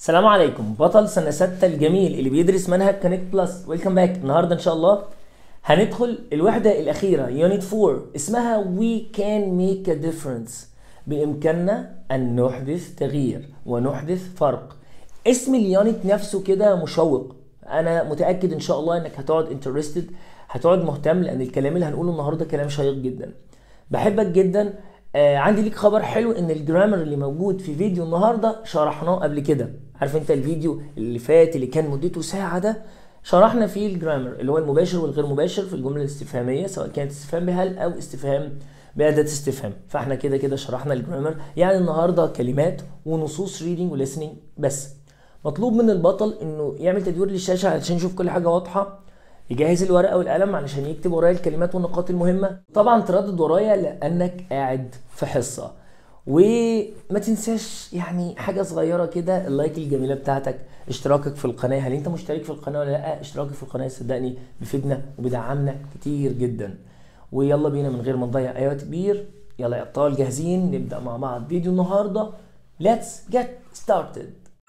السلام عليكم بطل سنة ستة الجميل اللي بيدرس منهج كونكت بلس ويلكم باك النهاردة إن شاء الله هندخل الوحدة الأخيرة يونت 4 اسمها We can make a difference بإمكاننا أن نحدث تغيير ونحدث فرق اسم اليونت نفسه كده مشوق أنا متأكد إن شاء الله إنك هتقعد انترستد هتقعد مهتم لأن الكلام اللي هنقوله النهاردة كلام شيق جدا بحبك جدا آه عندي ليك خبر حلو ان الجرامر اللي موجود في فيديو النهارده شرحناه قبل كده عارف انت الفيديو اللي فات اللي كان مدته ساعه ده شرحنا فيه الجرامر اللي هو المباشر والغير مباشر في الجمله الاستفهاميه سواء كانت استفهام بهل او استفهام بأداة استفهام فاحنا كده كده شرحنا الجرامر يعني النهارده كلمات ونصوص ريدنج وليسننج بس مطلوب من البطل انه يعمل تدوير للشاشه علشان نشوف كل حاجه واضحه يجهز الورقه والقلم علشان يكتب ورايا الكلمات والنقاط المهمه طبعا تردد ورايا لانك قاعد في حصه وما تنساش يعني حاجه صغيره كده اللايك الجميله بتاعتك اشتراكك في القناه هل انت مشترك في القناه ولا لا اشتراكك في القناه صدقني بيفيدنا وبيدعمنا كتير جدا ويلا بينا من غير ما نضيع اي وقت كبير يلا يا ابطال جاهزين نبدا مع بعض فيديو النهارده let's get started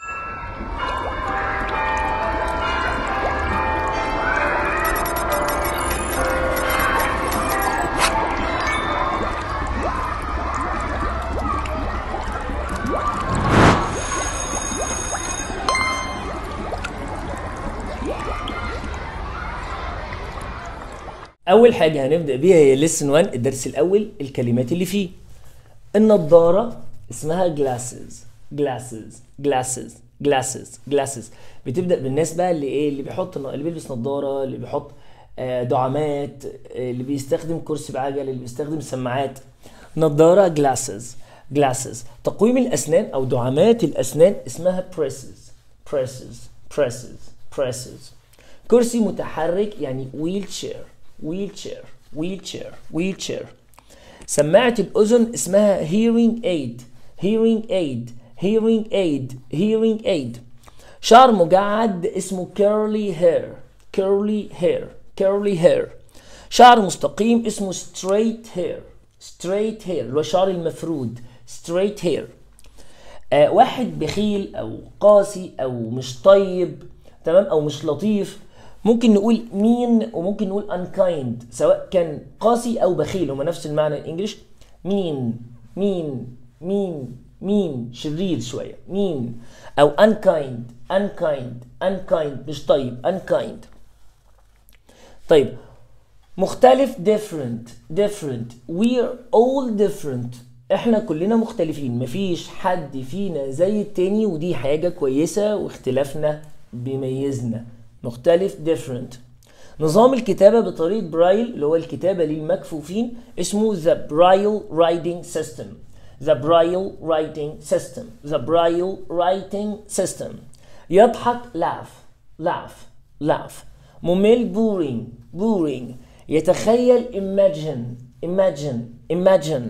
اول حاجه هنبدا بيها هي ليسن 1 الدرس الاول الكلمات اللي فيه النضاره اسمها glasses glasses glasses glasses glasses بتبدا بالناس بقى اللي ايه اللي بيحط اللي بيلبس نضاره اللي بيحط آه، دعامات آه، اللي بيستخدم كرسي بعجل اللي بيستخدم سماعات نضاره glasses glasses تقويم الاسنان او دعامات الاسنان اسمها presses presses presses presses كرسي متحرك يعني wheel chair wheelchair wheelchair wheelchair سماعة الأذن اسمها hearing aid hearing aid hearing aid hearing aid شعر مجعد اسمه curly hair curly hair curly hair شعر مستقيم اسمه straight hair straight hair اللي هو الشعر المفرود straight hair آه واحد بخيل أو قاسي أو مش طيب تمام أو مش لطيف ممكن نقول مين وممكن نقول unkind سواء كان قاسي او بخيل هما نفس المعنى الانجليش مين مين مين مين شرير شويه مين او unkind unkind unkind مش طيب unkind طيب مختلف different different we're all different احنا كلنا مختلفين مفيش حد فينا زي التاني ودي حاجة كويسة واختلافنا بيميزنا مختلف different نظام الكتابة بطريقة برايل اللي هو الكتابة للمكفوفين اسمه the braille writing system the braille writing system the braille writing system يضحك laugh laugh laugh ممل boring boring يتخيل imagine imagine imagine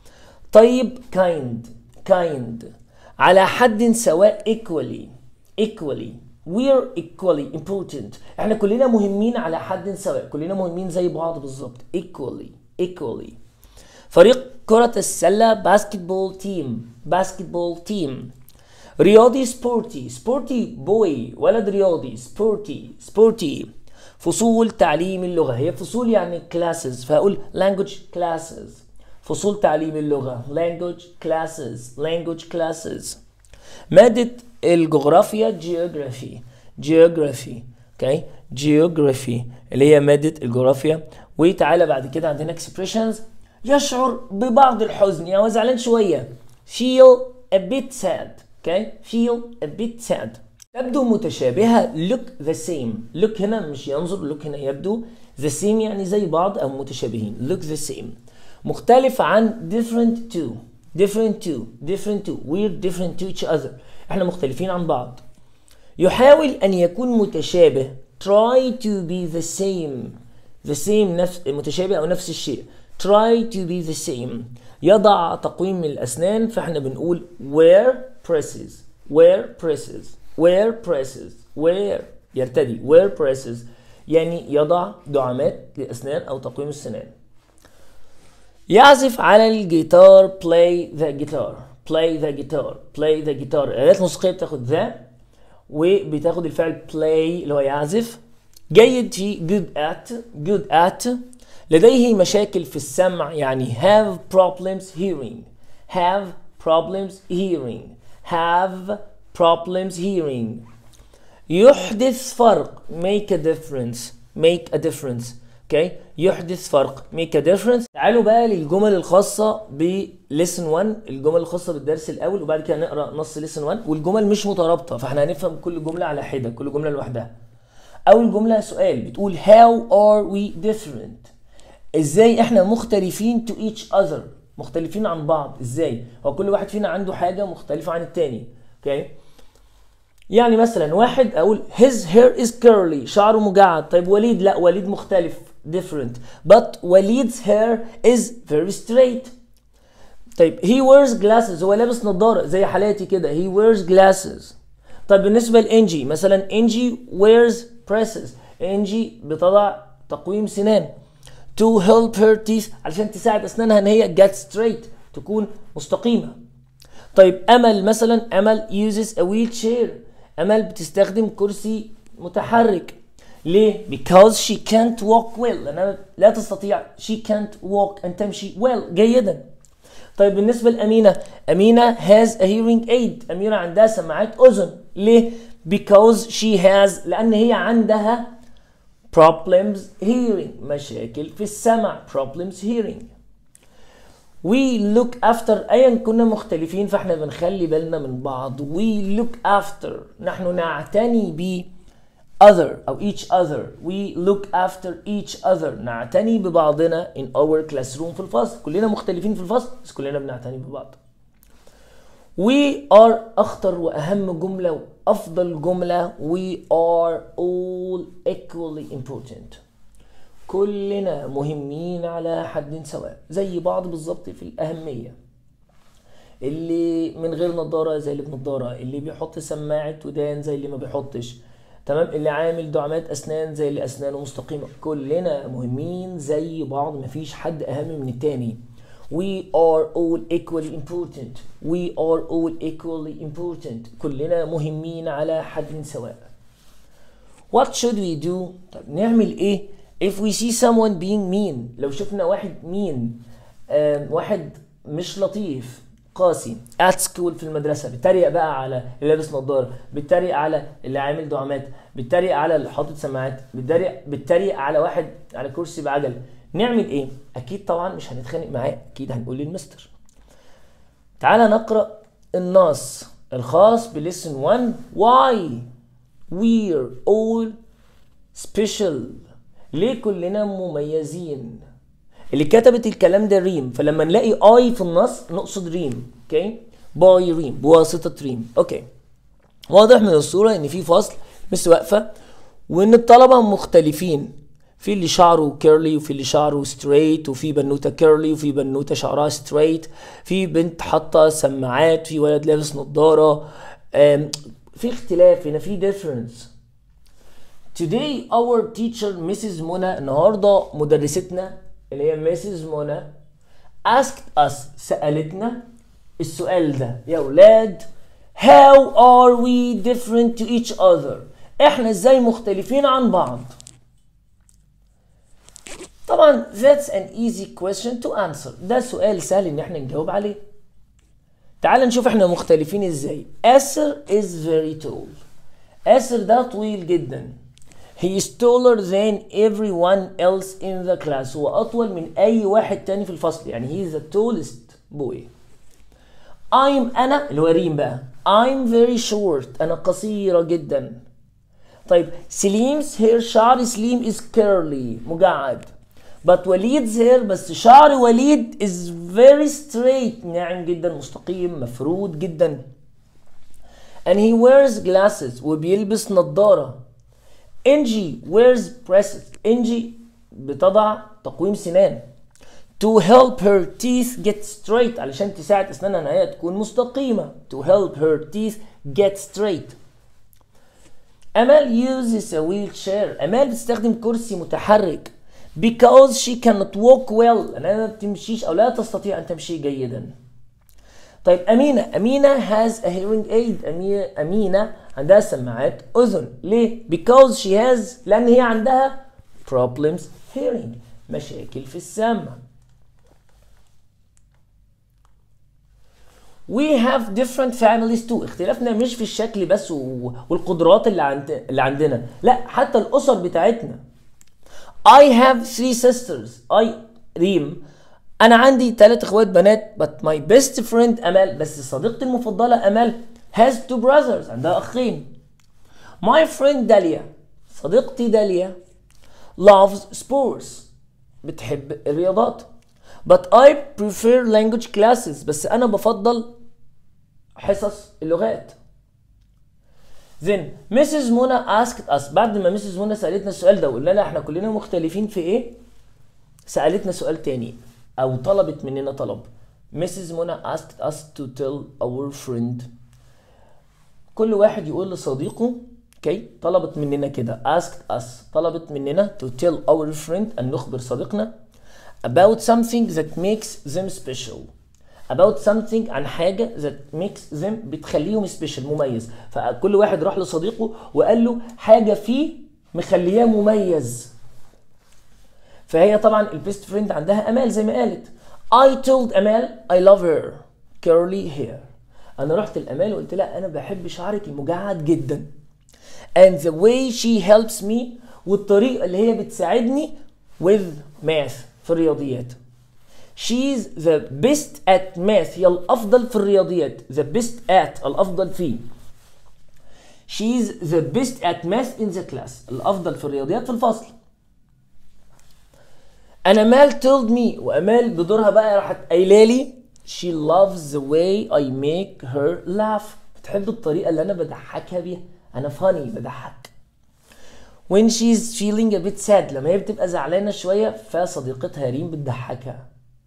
طيب kind kind على حد سواء equally equally we're equally important احنا كلنا مهمين على حد سواء كلنا مهمين زي بعض بالظبط equally equally فريق كرة السلة باسكتبول تيم باسكتبول تيم رياضي سبورتي سبورتي بوي ولد رياضي سبورتي سبورتي فصول تعليم اللغة هي فصول يعني classes فهقول language classes فصول تعليم اللغة language classes language classes مادة الجغرافيا geography geography اوكي geography اللي هي مادة الجغرافيا وتعالى بعد كده عندنا expressions يشعر ببعض الحزن يعني هو زعلان شوية feel a bit sad اوكي feel a bit sad تبدو متشابهة look the same look هنا مش ينظر look هنا يبدو the same يعني زي بعض أو متشابهين look the same مختلف عن different to different to different to we're different to each other احنا مختلفين عن بعض يحاول ان يكون متشابه try to be the same the same نفس متشابه او نفس الشيء try to be the same يضع تقويم الاسنان فاحنا بنقول wear presses wear presses wear presses wear يرتدي wear presses يعني يضع دعامات للاسنان او تقويم السنان يعزف على الجيتار play the guitar play the guitar play the guitar الآلات الموسيقية بتاخد ذا وبتاخد الفعل play اللي هو يعزف جيد في good at good at لديه مشاكل في السمع يعني have problems hearing have problems hearing have problems hearing يحدث فرق make a difference make a difference اوكي okay. يحدث فرق make a difference تعالوا بقى للجمل الخاصة ب lesson 1 الجمل الخاصة بالدرس الأول وبعد كده نقرأ نص lesson 1 والجمل مش مترابطة فاحنا هنفهم كل جملة على حدة كل جملة لوحدها أول جملة سؤال بتقول how are we different ازاي احنا مختلفين to each other مختلفين عن بعض ازاي هو كل واحد فينا عنده حاجة مختلفة عن التاني اوكي okay. يعني مثلا واحد اقول his hair is curly شعره مجعد طيب وليد لا وليد مختلف different but وليد's hair is very straight طيب he wears glasses هو لابس نظارة زي حالاتي كده he wears glasses طيب بالنسبة لإنجي مثلا إنجي wears braces إنجي بتضع تقويم سنان to help her teeth علشان تساعد أسنانها إن هي get straight تكون مستقيمة طيب أمل مثلا أمل uses a wheelchair أمل بتستخدم كرسي متحرك ليه؟ because she can't walk well لأنها لا تستطيع she can't walk أن تمشي well جيدا طيب بالنسبة لأمينة أمينة has a hearing aid أمينة عندها سماعات أذن ليه؟ because she has لأن هي عندها problems hearing مشاكل في السمع problems hearing we look after ايا كنا مختلفين فاحنا بنخلي بالنا من بعض we look after نحن نعتني ب other او each other we look after each other نعتني ببعضنا in our classroom في الفصل كلنا مختلفين في الفصل بس كلنا بنعتني ببعض we are اخطر واهم جمله وافضل جمله we are all equally important كلنا مهمين على حد سواء زي بعض بالظبط في الأهمية اللي من غير نظارة زي اللي بنضارة اللي بيحط سماعة ودان زي اللي ما بيحطش تمام اللي عامل دعامات أسنان زي اللي أسنانه مستقيمة كلنا مهمين زي بعض مفيش حد أهم من التاني We are all equally important We are all equally important كلنا مهمين على حد سواء What should we do؟ طب نعمل إيه؟ if we see someone being mean لو شفنا واحد mean واحد مش لطيف قاسي at school في المدرسه بيتريق بقى على اللي لابس نظاره بيتريق على اللي عامل دعامات بيتريق على اللي حاطط سماعات بيتريق بيتريق على واحد على كرسي بعجل نعمل ايه اكيد طبعا مش هنتخانق معاه اكيد هنقول للمستر تعالى نقرا النص الخاص بليسن 1 why we're all special ليه كلنا مميزين اللي كتبت الكلام ده ريم فلما نلاقي اي في النص نقصد ريم اوكي باي ريم بواسطه ريم اوكي واضح من الصوره ان في فصل مش واقفه وان الطلبه مختلفين في اللي شعره كيرلي وفي اللي شعره ستريت وفي بنوته كيرلي وفي بنوته شعرها ستريت في بنت حاطه سماعات في ولد لابس نظاره في اختلاف هنا في ديفرنس Today our teacher Mrs. منى النهارده مدرستنا اللي هي Mrs. منى asked us سألتنا السؤال ده يا ولاد How are we different to each other؟ احنا ازاي مختلفين عن بعض؟ طبعا that's an easy question to answer ده سؤال سهل ان احنا نجاوب عليه تعال نشوف احنا مختلفين ازاي آسر is very tall آسر ده طويل جدا He is taller than everyone else in the class هو أطول من أي واحد تاني في الفصل يعني he is the tallest boy I'm أنا اللي هو ريم بقى I'm very short أنا قصيرة جدا طيب سليم's hair شعر سليم is curly مجعد but وليد's hair بس شعر وليد is very straight ناعم جدا مستقيم مفرود جدا and he wears glasses وبيلبس نظارة انجي wears braces انجي بتضع تقويم سنان to help her teeth get straight علشان تساعد اسنانها ان هي تكون مستقيمة to help her teeth get straight امال uses a wheelchair امال بتستخدم كرسي متحرك because she cannot walk well لانها ما بتمشيش او لا تستطيع ان تمشي جيدا طيب امينه امينه has a hearing aid امينه امينه عندها سماعات اذن ليه because she has لان هي عندها problems hearing مشاكل في السمع We have different families too اختلافنا مش في الشكل بس و- والقدرات اللي عند اللي عندنا لا حتى الاسر بتاعتنا I have three sisters I ريم انا عندي ثلاث اخوات بنات but my best friend امال بس صديقتي المفضله امال has two brothers عندها اخين my friend داليا صديقتي داليا loves sports بتحب الرياضات but I prefer language classes بس انا بفضل حصص اللغات then Mrs. منى asked us بعد ما Mrs. منى سألتنا السؤال ده وقلنا لها احنا كلنا مختلفين في ايه سألتنا سؤال تاني او طلبت مننا طلب Mrs. منى asked us to tell our friend كل واحد يقول لصديقه اوكي طلبت مننا كده asked us طلبت مننا to tell our friend ان نخبر صديقنا about something that makes them special about something عن حاجة that makes them بتخليهم special مميز فكل واحد راح لصديقه وقال له حاجة فيه مخلياه مميز فهي طبعا البيست فريند عندها امال زي ما قالت I told امال I love her curly hair انا رحت لامال وقلت لها انا بحب شعرك المجعد جدا and the way she helps me والطريقه اللي هي بتساعدني with math في الرياضيات she's the best at math هي الافضل في الرياضيات the best at الافضل فيه she's the best at math in the class الافضل في الرياضيات في الفصل انا مال told me وامال بدورها بقى راحت قايله لي she loves the way I make her laugh بتحب الطريقه اللي انا بضحكها بيها انا فاني بضحك when she's feeling a bit sad لما هي بتبقى زعلانه شويه فصديقتها ريم بتضحكها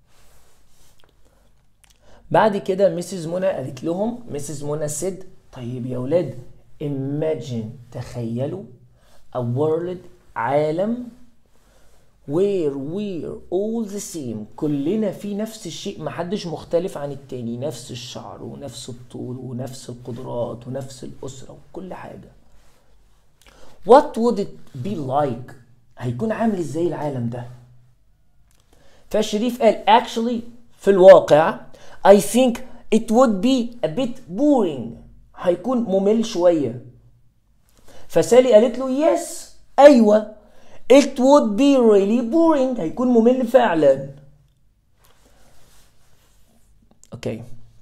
بعد كده مسز منى قالت لهم مسز منى said طيب يا اولاد imagine تخيلوا a world عالم where we're all the same كلنا في نفس الشيء محدش مختلف عن التاني نفس الشعر ونفس الطول ونفس القدرات ونفس الأسرة وكل حاجة What would it be like هيكون عامل ازاي العالم ده فشريف قال actually في الواقع I think it would be a bit boring هيكون ممل شوية فسالي قالت له yes ايوه It would be really boring هيكون ممل فعلا اوكي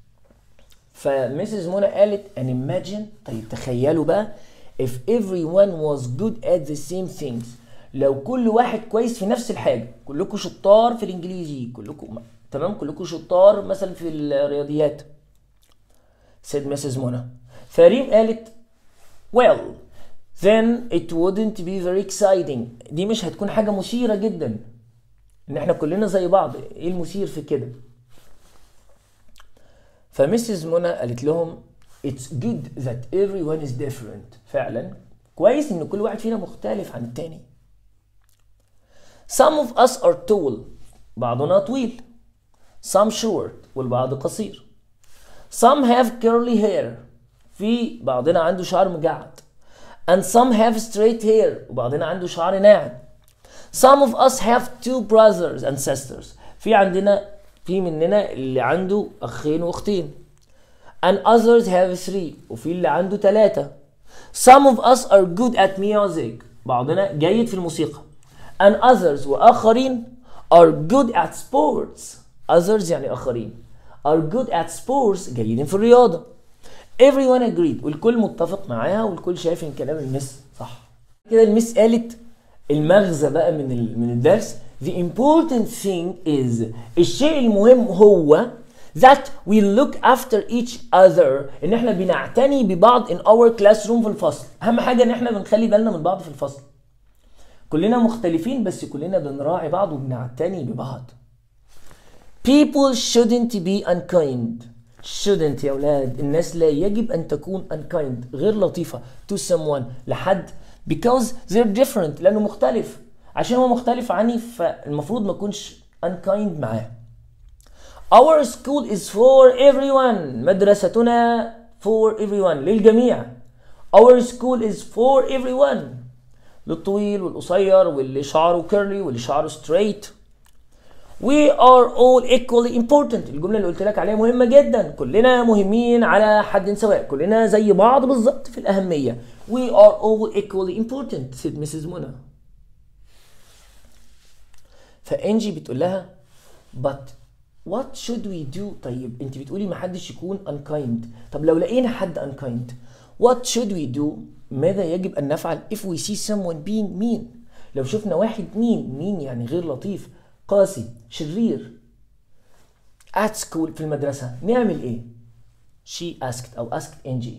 فمسز منى قالت and imagine طيب تخيلوا بقى if everyone was good at the same things لو كل واحد كويس في نفس الحاجة كلكم شطار في الانجليزي كلكم تمام كلكم شطار مثلا في الرياضيات said مسز منى فريم قالت well then it wouldn't be very exciting دي مش هتكون حاجة مثيرة جدا ان احنا كلنا زي بعض ايه المثير في كده فمسز منى قالت لهم it's good that everyone is different فعلا كويس ان كل واحد فينا مختلف عن التاني some of us are tall بعضنا طويل some short والبعض قصير some have curly hair في بعضنا عنده شعر مجعد and some have straight hair وبعضنا عنده شعر ناعم some of us have two brothers and sisters في عندنا في مننا اللي عنده اخين واختين and others have three وفي اللي عنده ثلاثة some of us are good at music بعضنا جيد في الموسيقى and others وآخرين are good at sports others يعني آخرين are good at sports جيدين في الرياضة everyone agreed والكل متفق معاها والكل شايف ان كلام المس صح كده المس قالت المغزى بقى من ال- من الدرس the important thing is الشيء المهم هو that we look after each other ان احنا بنعتني ببعض in our classroom في الفصل اهم حاجه ان احنا بنخلي بالنا من بعض في الفصل كلنا مختلفين بس كلنا بنراعي بعض وبنعتني ببعض people shouldn't be unkind shouldn't يا اولاد الناس لا يجب ان تكون unkind غير لطيفه to someone لحد because they're different لانه مختلف عشان هو مختلف عني فالمفروض ما اكونش unkind معاه Our school is for everyone مدرستنا for everyone للجميع our school is for everyone للطويل والقصير واللي شعره كيرلي واللي شعره ستريت We are all equally important الجملة اللي قلت لك عليها مهمة جدا كلنا مهمين على حد سواء كلنا زي بعض بالظبط في الأهمية We are all equally important said Mrs. منى فانجي بتقول لها but what should we do طيب انت بتقولي ما حدش يكون unkind طب لو لقينا حد unkind what should we do ماذا يجب ان نفعل if we see someone being mean لو شفنا واحد مين مين يعني غير لطيف قاسي شرير at school في المدرسة نعمل ايه she asked او asked Angie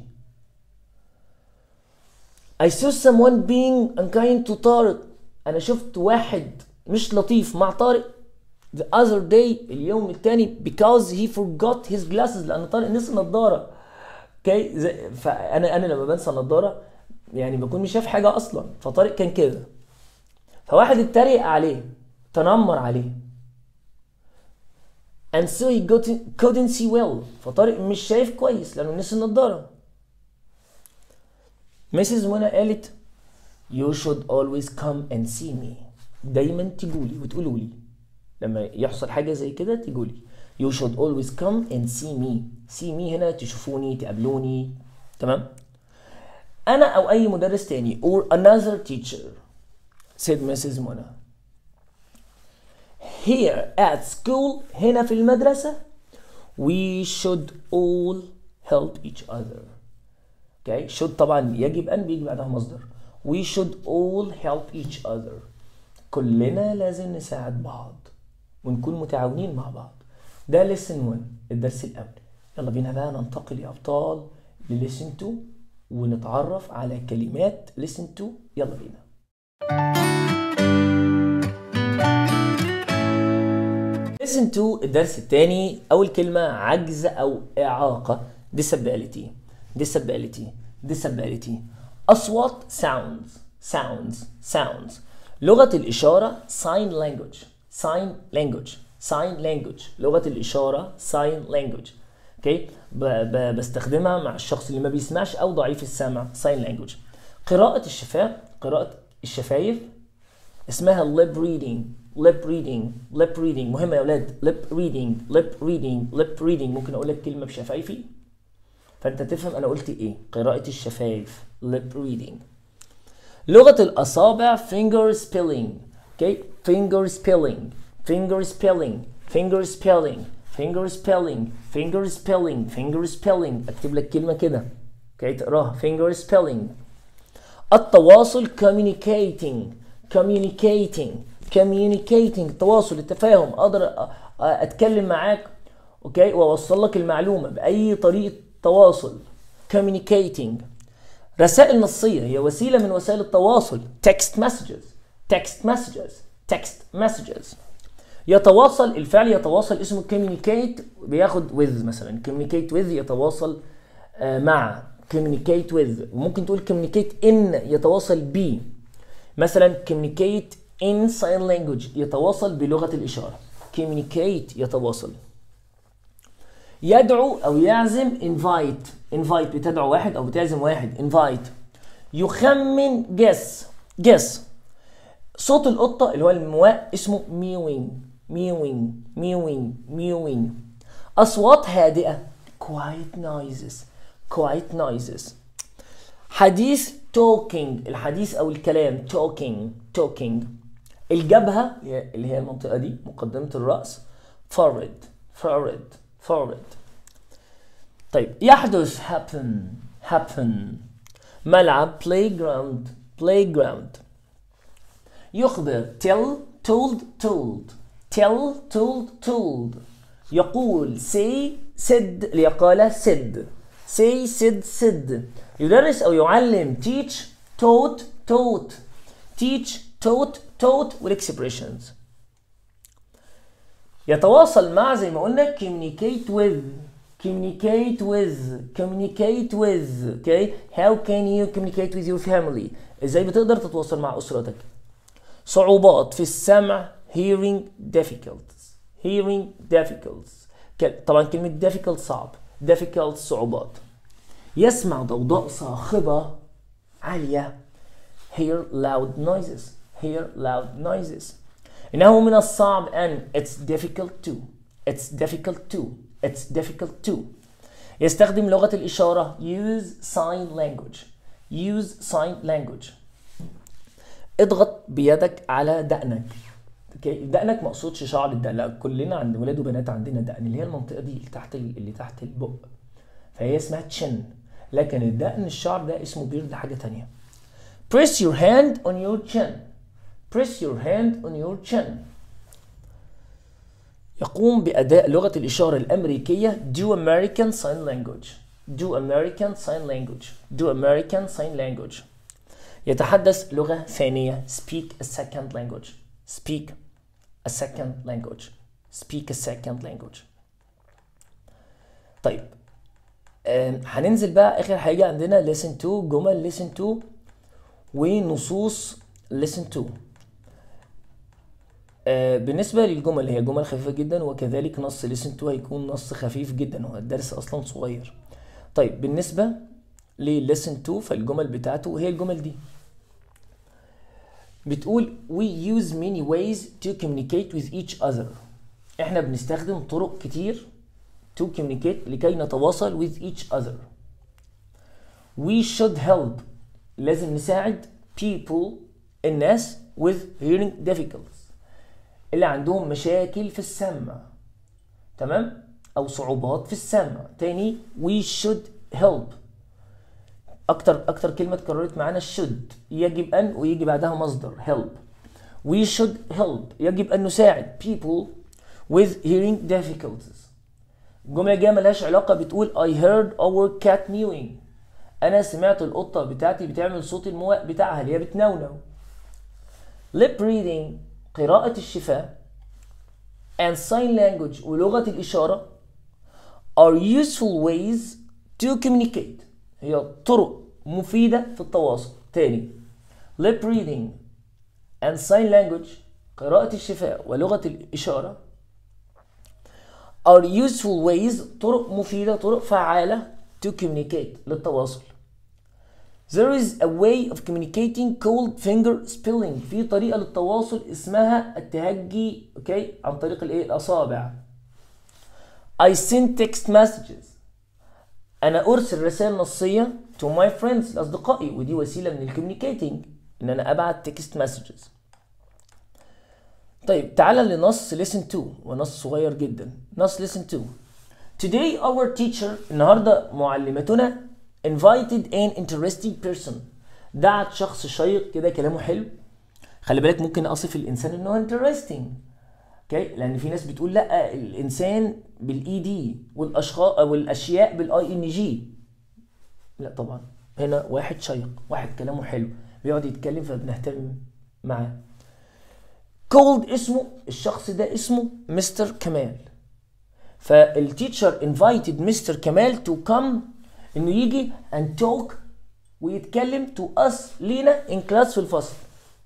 I saw someone being unkind to طارق انا شفت واحد مش لطيف مع طارق the other day اليوم الثاني because he forgot his glasses لان طارق نسي النضاره اوكي زي- فانا انا لما بنسى النضاره يعني بكون مش شايف حاجه اصلا فطارق كان كده فواحد اتريق عليه تنمر عليه and so he got couldn't see well فطارق مش شايف كويس لانه نسي النضاره مسز منى قالت you should always come and see me دايما تجولي وتقولوا لي لما يحصل حاجة زي كده تقولي you should always come and see me see me هنا تشوفوني تقابلوني تمام أنا أو أي مدرس تاني or another teacher said Mrs. منى here at school هنا في المدرسة we should all help each other okay should طبعا يجب أن بيجي بعدها مصدر we should all help each other كلنا لازم نساعد بعض ونكون متعاونين مع بعض ده lesson 1 الدرس الأول يلا بينا بقى ننتقل يا أبطال ل lesson 2 ونتعرف على كلمات lesson 2 يلا بينا lesson 2 الدرس الثاني أول كلمة عجز أو إعاقة disability disability disability أصوات sounds sounds sounds لغة الإشارة sign language sign language sign language لغة الإشارة sign language اوكي ب ب بستخدمها مع الشخص اللي ما بيسمعش أو ضعيف السمع sign language قراءة الشفاه قراءة الشفايف اسمها lip reading lip reading lip reading مهمة يا أولاد lip reading lip reading lip reading ممكن أقول لك كلمة بشفايفي فأنت تفهم أنا قلت إيه قراءة الشفايف lip reading لغة الأصابع finger spelling okay finger spelling finger spelling finger spelling finger spelling finger spelling finger spelling اكتب لك كلمة كده اوكي تقراها finger spelling التواصل communicating communicating communicating التواصل التفاهم اقدر أ- أ- اتكلم معاك اوكي واوصل لك المعلومة بأي طريقة تواصل communicating رسائل نصية هي وسيلة من وسائل التواصل text messages text messages text messages يتواصل الفعل يتواصل اسمه communicate بياخد with مثلا communicate with يتواصل آه، مع communicate with وممكن تقول communicate in يتواصل ب مثلا communicate in sign language يتواصل بلغة الإشارة communicate يتواصل يدعو او يعزم invite invite بتدعو واحد او بتعزم واحد invite يخمن guess guess صوت القطة اللي هو المواء اسمه mewing mewing mewing mewing أصوات هادئة quiet noises quiet noises حديث talking الحديث أو الكلام talking talking الجبهة اللي هي المنطقة دي مقدمة الرأس forehead forehead forehead طيب يحدث happen happen ملعب playground playground يخبر tell told told tell told told يقول say said اللي قال said say said said يدرس أو يعلم teach taught taught teach taught taught والexpressions يتواصل مع زي ما قلنا communicate with communicate with communicate with okay how can you communicate with your family ازاي بتقدر تتواصل مع اسرتك صعوبات في السمع hearing difficulties hearing difficulties ك- طبعا كلمة difficult صعب difficult صعوبات يسمع ضوضاء صاخبة عالية hear loud noises hear loud noises إنه من الصعب أن it's difficult to it's difficult to it's difficult to يستخدم لغة الإشارة use sign language use sign language اضغط بيدك على دقنك اوكي دقنك ما اقصدش شعر الدقن لا كلنا عند ولاد وبنات عندنا دقن اللي هي المنطقه دي اللي تحت اللي تحت البق فهي اسمها تشن لكن الدقن الشعر ده اسمه بيرد حاجه تانية press your hand on your chin press your hand on your chin يقوم بأداء لغة الإشارة الأمريكية do American Sign Language do American Sign Language do American Sign Language يتحدث لغة ثانية speak a second language speak a second language speak a second language طيب آم، هننزل بقى آخر حاجة عندنا listen to جمل listen to ونصوص listen to آه، بالنسبة للجمل هي جمل خفيفة جدا وكذلك نص listen to هيكون نص خفيف جدا هو الدرس أصلا صغير طيب بالنسبة ل listen to فالجمل بتاعته هي الجمل دي بتقول we use many ways to communicate with each other احنا بنستخدم طرق كتير to communicate لكي نتواصل with each other we should help لازم نساعد people الناس with hearing difficulties اللي عندهم مشاكل في السمع تمام او صعوبات في السمع تاني we should help اكتر اكتر كلمه اتكررت معانا should يجب ان ويجي بعدها مصدر help we should help يجب ان نساعد people with hearing difficulties الجمله الجايه ملهاش علاقه بتقول I heard our cat mewing انا سمعت القطه بتاعتي بتعمل صوت المواء بتاعها اللي هي بتنونو lip reading قراءة الشفاه and sign language ولغة الإشارة are useful ways to communicate هي طرق مفيدة في التواصل تاني lip reading and sign language قراءة الشفاه ولغة الإشارة are useful ways طرق مفيدة طرق فعالة to communicate للتواصل There is a way of communicating called finger spelling في طريقة للتواصل اسمها التهجي اوكي عن طريق الايه الاصابع I send text messages انا ارسل رسائل نصية to my friends لاصدقائي ودي وسيلة من الكوميونيكيتنج ان انا ابعت text messages طيب تعالى لنص listen to ونص صغير جدا نص listen to Today our teacher النهارده معلمتنا invited an interesting person دعت شخص شيق كده كلامه حلو خلي بالك ممكن اصف الانسان انه interesting اوكي لان في ناس بتقول لا الانسان بالاي دي والاشخاص او الاشياء بالاي ان جي لا طبعا هنا واحد شيق واحد كلامه حلو بيقعد يتكلم فبنهتم معاه كولد اسمه الشخص ده اسمه مستر كمال فالتيتشر انفايتد مستر كمال تو كم انه يجي and talk ويتكلم to us لينا in class في الفصل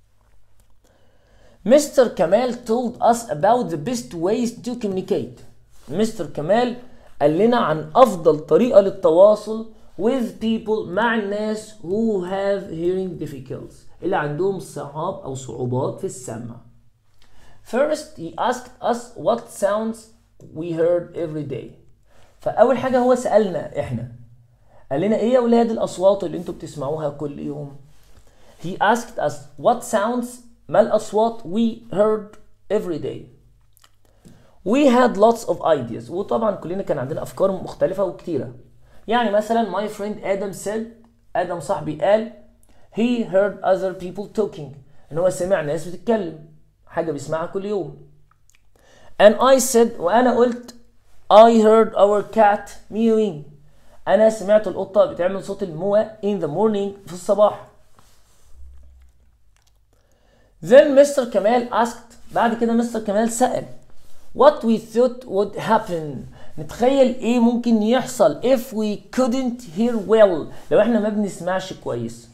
مستر كمال told us about the best ways to communicate مستر كمال قال لنا عن افضل طريقه للتواصل with people مع الناس who have hearing difficulties اللي عندهم صعاب او صعوبات في السمع First he asked us what sounds we heard every day فاول حاجه هو سالنا احنا قال لنا ايه يا اولاد الاصوات اللي انتوا بتسمعوها كل يوم he asked us what sounds ما الاصوات we heard every day we had lots of ideas وطبعا كلنا كان عندنا افكار مختلفه وكتيره يعني مثلا my friend ادم said ادم صاحبي قال he heard other people talking ان هو سمع ناس بتتكلم حاجه بيسمعها كل يوم and I said وانا قلت I heard our cat mewing انا سمعت القطه بتعمل صوت المواء in the morning في الصباح then Mr. كمال asked بعد كده مستر كمال سأل what we thought would happen نتخيل ايه ممكن يحصل if we couldn't hear well لو احنا ما بنسمعش كويس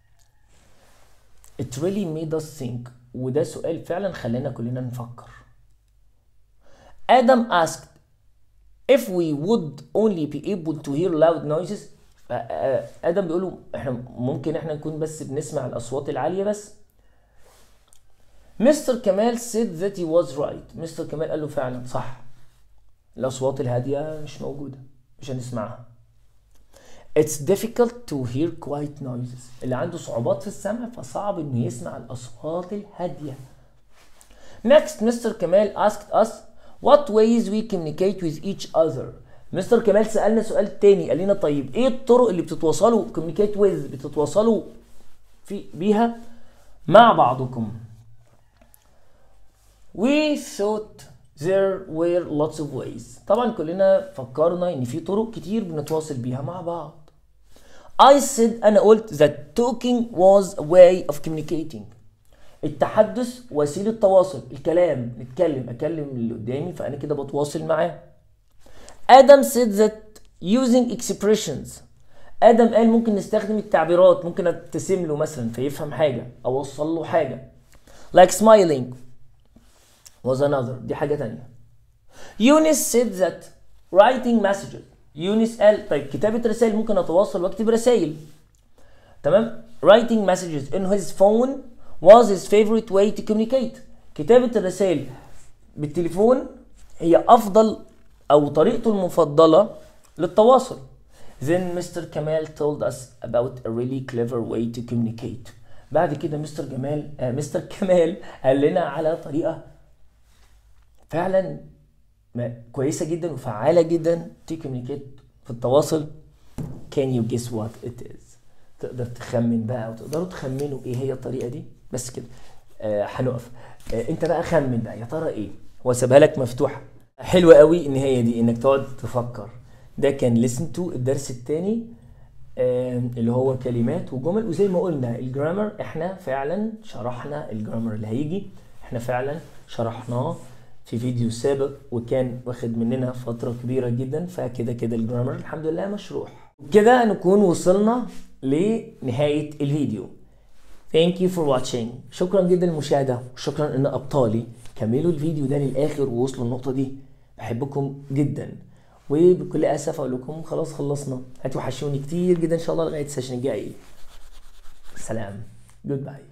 it really made us think وده سؤال فعلا خلانا كلنا نفكر آدم asked if we would only be able to hear loud noises ادم بيقول له احنا ممكن احنا نكون بس بنسمع الاصوات العاليه بس مستر كمال said that he was right مستر كمال قال له فعلا صح الاصوات الهاديه مش موجوده مش هنسمعها It's difficult to hear quiet noises اللي عنده صعوبات في السمع فصعب انه يسمع الاصوات الهاديه Next مستر كمال asked us what ways we communicate with each other مستر كمال سألنا سؤال تاني قال لنا طيب ايه الطرق اللي بتتواصلوا communicate with بتتواصلوا في بيها مع بعضكم We thought there were lots of ways طبعا كلنا فكرنا ان في طرق كتير بنتواصل بيها مع بعض I said انا قلت that talking was a way of communicating التحدث وسيلة تواصل الكلام نتكلم اكلم اللي قدامي فانا كده بتواصل معاه ادم said that using expressions ادم قال ممكن نستخدم التعبيرات ممكن ابتسم له مثلا فيفهم حاجه اوصل له حاجه like smiling was another دي حاجه تانية يونس said that writing messages يونس قال طيب كتابه رسائل ممكن اتواصل واكتب رسائل تمام writing messages in his phone was his favorite way to communicate كتابه الرسائل بالتليفون هي افضل او طريقته المفضله للتواصل Then Mr. Kamal told us about a really clever way to communicate. بعد كده مستر جمال آه مستر كمال قال لنا على طريقة فعلا ما- كويسة جدا وفعالة جدا to communicate في التواصل. Can you guess what it is? تقدر تخمن بقى وتقدروا تخمنوا ايه هي الطريقة دي؟ بس كده. آه هنقف. آه انت بقى خمن بقى يا ترى ايه؟ هو سابها لك مفتوحة. حلوة قوي النهاية دي انك تقعد تفكر. ده كان listen to الدرس الثاني اللي هو كلمات وجمل وزي ما قلنا الجرامر احنا فعلا شرحنا الجرامر اللي هيجي احنا فعلا شرحناه في فيديو سابق وكان واخد مننا فترة كبيرة جدا فكده كده الجرامر الحمد لله مشروح كده نكون وصلنا لنهاية الفيديو Thank you for watching شكرا جدا للمشاهدة وشكرا ان ابطالي كملوا الفيديو ده للاخر ووصلوا النقطة دي بحبكم جدا وبكل اسف اقول لكم خلاص خلصنا هتوحشوني كتير جدا ان شاء الله لغايه السيشن الجاي سلام جود باي